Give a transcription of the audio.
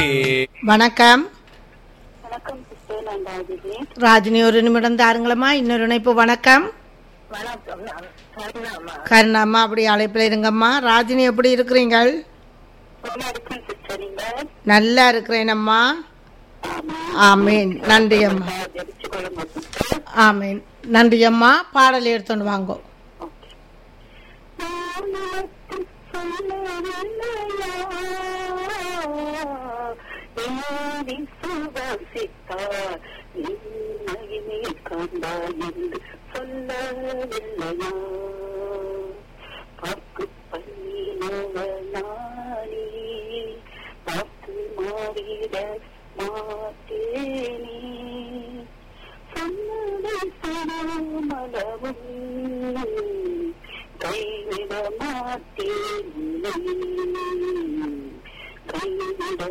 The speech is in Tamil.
வணக்கம் வணக்கம் சிஸ்டர் நான் ராஜினி ராஜினி ஒரு நிமிடம் தாருங்களம்மா இன்னொரு இணைப்பு வணக்கம் வணக்கம் நான் கருணாமா கருணாம்மா அப்படி அழைப்பில் இருங்கம்மா ராஜினி எப்படி இருக்கிறீங்கள் நல்லா இருக்கேன் சிஸ்டர் நீங்க நல்லா இருக்கிறேன் அம்மா ஆமீன் நன்றி அம்மா ஜபிச்சு கொள்ளுங்க சிஸ்டர் ஆமீன் நன்றி அம்மா பாடல் எடுத்துட்டு வாங்கோ சொல்லவில்லையா பார்க்கு பண்ணினவனானே பார்த்து மாறிட மாட்டேனே சொன்னதை சொல்லாமலவும் கைவிட மாட்டேன் கைவிட